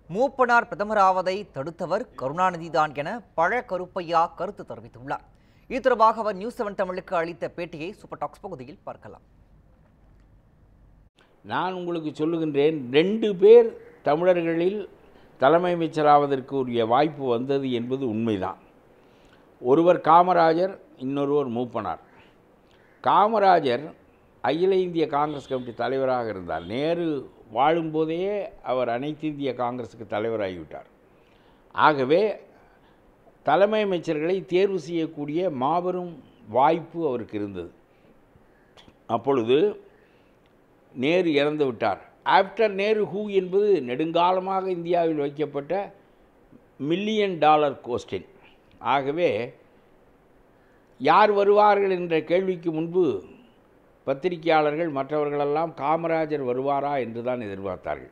மூப்பனார் பிரதமராவதை தடுத்தவர் கருணாநிதிதான் என பழ கருப்பையா கருத்து தெரிவித்துள்ளார் இது தொடர்பாக அவர் நியூஸ் செவன் தமிழுக்கு அளித்த பேட்டியை சூப்பர் டாக்ஸ் பகுதியில் பார்க்கலாம் நான் உங்களுக்கு சொல்லுகின்றேன் ரெண்டு பேர் தமிழர்களில் தலைமை அமைச்சராவதற்கு உரிய வாய்ப்பு வந்தது என்பது உண்மைதான் ஒருவர் காமராஜர் இன்னொருவர் மூப்பனார் காமராஜர் அகில இந்திய காங்கிரஸ் கமிட்டி தலைவராக இருந்தார் நேரு வாழும்போதே அவர் அனைத்து இந்திய காங்கிரஸுக்கு தலைவராகிவிட்டார் ஆகவே தலைமை அமைச்சர்களை தேர்வு செய்யக்கூடிய மாபெரும் வாய்ப்பு அவருக்கு இருந்தது அப்பொழுது நேரு இறந்து விட்டார் ஆஃப்டர் நேரு ஹூ என்பது நெடுங்காலமாக இந்தியாவில் வைக்கப்பட்ட மில்லியன் டாலர் கோஸ்டின் ஆகவே யார் வருவார்கள் என்ற கேள்விக்கு முன்பு பத்திரிகையாளர்கள் மற்றவர்களெல்லாம் காமராஜர் வருவாரா என்று தான் எதிர்பார்த்தார்கள்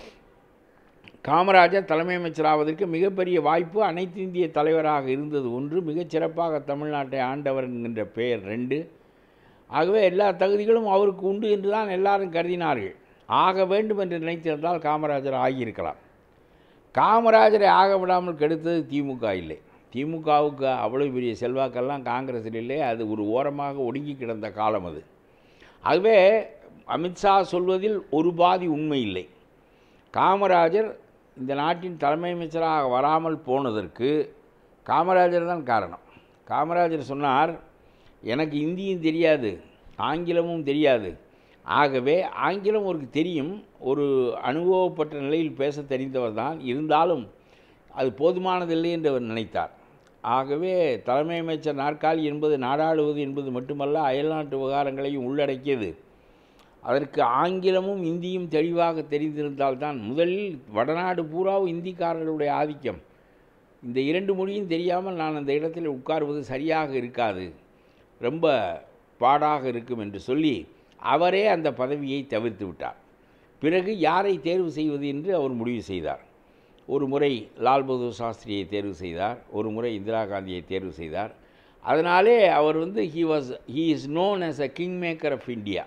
காமராஜர் தலைமை அமைச்சராவதற்கு மிகப்பெரிய வாய்ப்பு அனைத்து இந்திய தலைவராக இருந்தது ஒன்று மிகச் சிறப்பாக தமிழ்நாட்டை ஆண்டவர் என்கின்ற பெயர் ரெண்டு ஆகவே எல்லா தகுதிகளும் அவருக்கு உண்டு என்று தான் எல்லாரும் கருதினார்கள் ஆக வேண்டும் என்று நினைத்திருந்தால் காமராஜர் ஆகியிருக்கலாம் காமராஜரை ஆக விடாமல் கெடுத்தது திமுக இல்லை திமுகவுக்கு அவ்வளோ பெரிய செல்வாக்கெல்லாம் காங்கிரஸில் இல்லை அது ஒரு ஓரமாக ஒடுங்கி கிடந்த காலம் அது ஆகவே அமித்ஷா சொல்வதில் ஒரு பாதி உண்மை இல்லை காமராஜர் இந்த நாட்டின் தலைமை அமைச்சராக வராமல் போனதற்கு காமராஜர் தான் காரணம் காமராஜர் சொன்னார் எனக்கு இந்தியும் தெரியாது ஆங்கிலமும் தெரியாது ஆகவே ஆங்கிலம் அவருக்கு தெரியும் ஒரு அனுபவப்பட்ட நிலையில் பேச தெரிந்தவர் தான் இருந்தாலும் அது போதுமானதில்லை என்று அவர் நினைத்தார் ஆகவே தலைமை அமைச்சர் நாற்காலி என்பது நாடாளுவது என்பது மட்டுமல்ல அயல்நாட்டு விவகாரங்களையும் உள்ளடக்கியது அதற்கு ஆங்கிலமும் இந்தியும் தெளிவாக தெரிந்திருந்தால்தான் முதலில் வடநாடு பூராவும் இந்திக்காரர்களுடைய ஆதிக்கம் இந்த இரண்டு மொழியும் தெரியாமல் நான் அந்த இடத்தில் உட்கார்வது சரியாக இருக்காது ரொம்ப பாடாக இருக்கும் என்று சொல்லி அவரே அந்த பதவியை தவிர்த்து விட்டார் பிறகு யாரை தேர்வு செய்வது என்று அவர் முடிவு செய்தார் ஒரு முறை லால் பகதூர் சாஸ்திரியை தேர்வு செய்தார் ஒரு முறை இந்திரா காந்தியை தேர்வு செய்தார் அதனாலே அவர் வந்து he was he is known as a king maker of India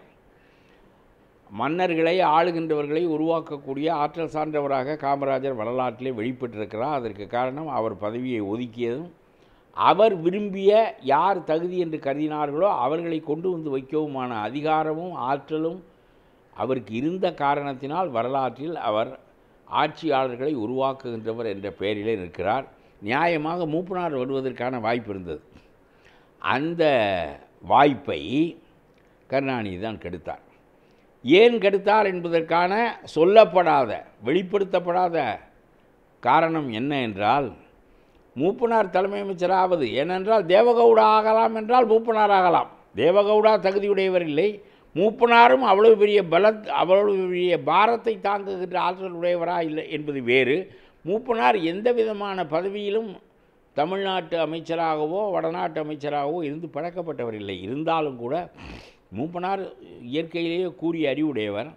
மன்னர்களை ஆளுகின்றவர்களை உருவாக்கக்கூடிய ஆற்றல் சார்ந்தவராக காமராஜர் வரலாற்றிலே வெளிப்பட்டிருக்கிறார் அதற்கு காரணம் அவர் பதவியை ஒதுக்கியதும் அவர் விரும்பிய யார் தகுதி என்று கருதினார்களோ அவர்களை கொண்டு வந்து வைக்கவுமான அதிகாரமும் ஆற்றலும் அவருக்கு இருந்த காரணத்தினால் வரலாற்றில் அவர் ஆட்சியாளர்களை உருவாக்குகின்றவர் என்ற பெயரிலே நிற்கிறார் நியாயமாக மூப்பனார் வருவதற்கான வாய்ப்பு இருந்தது அந்த வாய்ப்பை கருணாநிதி தான் கெடுத்தார் ஏன் கெடுத்தார் என்பதற்கான சொல்லப்படாத வெளிப்படுத்தப்படாத காரணம் என்ன என்றால் மூப்பனார் தலைமை அமைச்சராவது ஏனென்றால் தேவகவுடா ஆகலாம் என்றால் மூப்பனார் ஆகலாம் தேவகவுடா தகுதியுடையவர் இல்லை மூப்பனாரும் அவ்வளவு பெரிய பல அவ்வளவு பெரிய பாரத்தை தாங்குகின்ற ஆற்றல் உடையவரா இல்லை என்பது வேறு மூப்பனார் எந்த விதமான பதவியிலும் தமிழ்நாட்டு அமைச்சராகவோ வடநாட்டு அமைச்சராகவோ இருந்து பழக்கப்பட்டவர் இல்லை இருந்தாலும் கூட மூப்பனார் இயற்கையிலேயே கூறிய அறிவுடையவர்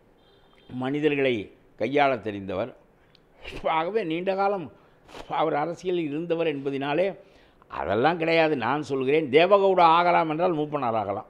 மனிதர்களை கையாளத் தெரிந்தவர் ஆகவே நீண்ட காலம் அவர் அரசியலில் இருந்தவர் என்பதினாலே அதெல்லாம் கிடையாது நான் சொல்கிறேன் தேவகவுடா ஆகலாம் என்றால் மூப்பனார் ஆகலாம்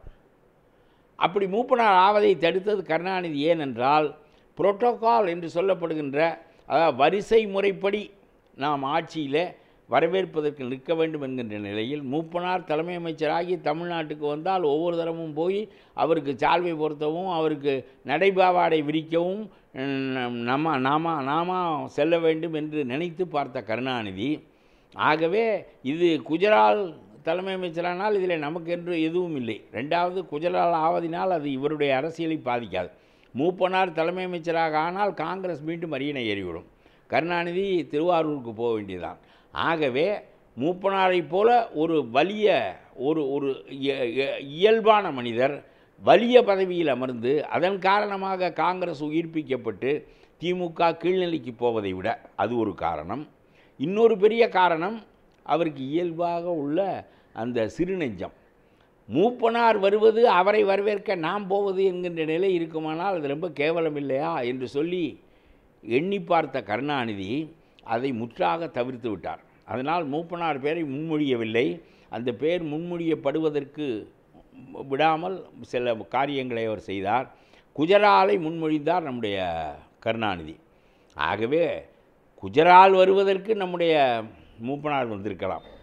அப்படி மூப்பனார் ஆவதை தடுத்தது கருணாநிதி ஏனென்றால் புரோட்டோகால் என்று சொல்லப்படுகின்ற அதாவது வரிசை முறைப்படி நாம் ஆட்சியில் வரவேற்பதற்கு நிற்க வேண்டும் என்கின்ற நிலையில் மூப்பனார் தலைமை அமைச்சராகி தமிழ்நாட்டுக்கு வந்தால் ஒவ்வொரு தரமும் போய் அவருக்கு சால்வை பொருத்தவும் அவருக்கு நடைபாவாடை விரிக்கவும் ம், நம்ம நாம நாம செல்ல வேண்டும் என்று நினைத்து பார்த்த கருணாநிதி ஆகவே இது குஜரால் தலைமை அமைச்சரானால் இதில் நமக்கென்று எதுவும் இல்லை ரெண்டாவது குஜரால் ஆவதினால் அது இவருடைய அரசியலை பாதிக்காது மூப்பனார் தலைமை அமைச்சராக ஆனால் காங்கிரஸ் மீண்டும் அரியணை ஏறிவிடும் கருணாநிதி திருவாரூருக்கு போக வேண்டியதுதான் ஆகவே மூப்பனாரைப் போல ஒரு வலிய ஒரு ஒரு இய- இய- இயல்பான மனிதர் வலிய பதவியில் அமர்ந்து அதன் காரணமாக காங்கிரஸ் உயிர்ப்பிக்கப்பட்டு திமுக கீழ்நிலைக்கு போவதை விட அது ஒரு காரணம் இன்னொரு பெரிய காரணம் அவருக்கு இயல்பாக உள்ள அந்த சிறுநெஞ்சம் மூப்பனார் வருவது அவரை வரவேற்க நாம் போவது என்கின்ற நிலை இருக்குமானால் அது ரொம்ப கேவலம் இல்லையா என்று சொல்லி எண்ணி பார்த்த கருணாநிதி அதை முற்றாக தவிர்த்து விட்டார் அதனால் மூப்பனார் பேரை முன்மொழியவில்லை அந்த பேர் முன்மொழியப்படுவதற்கு விடாமல் சில காரியங்களை அவர் செய்தார் குஜராலை முன்மொழிந்தார் நம்முடைய கருணாநிதி ஆகவே குஜரால் வருவதற்கு நம்முடைய மூப்பனார் வந்திருக்கலாம்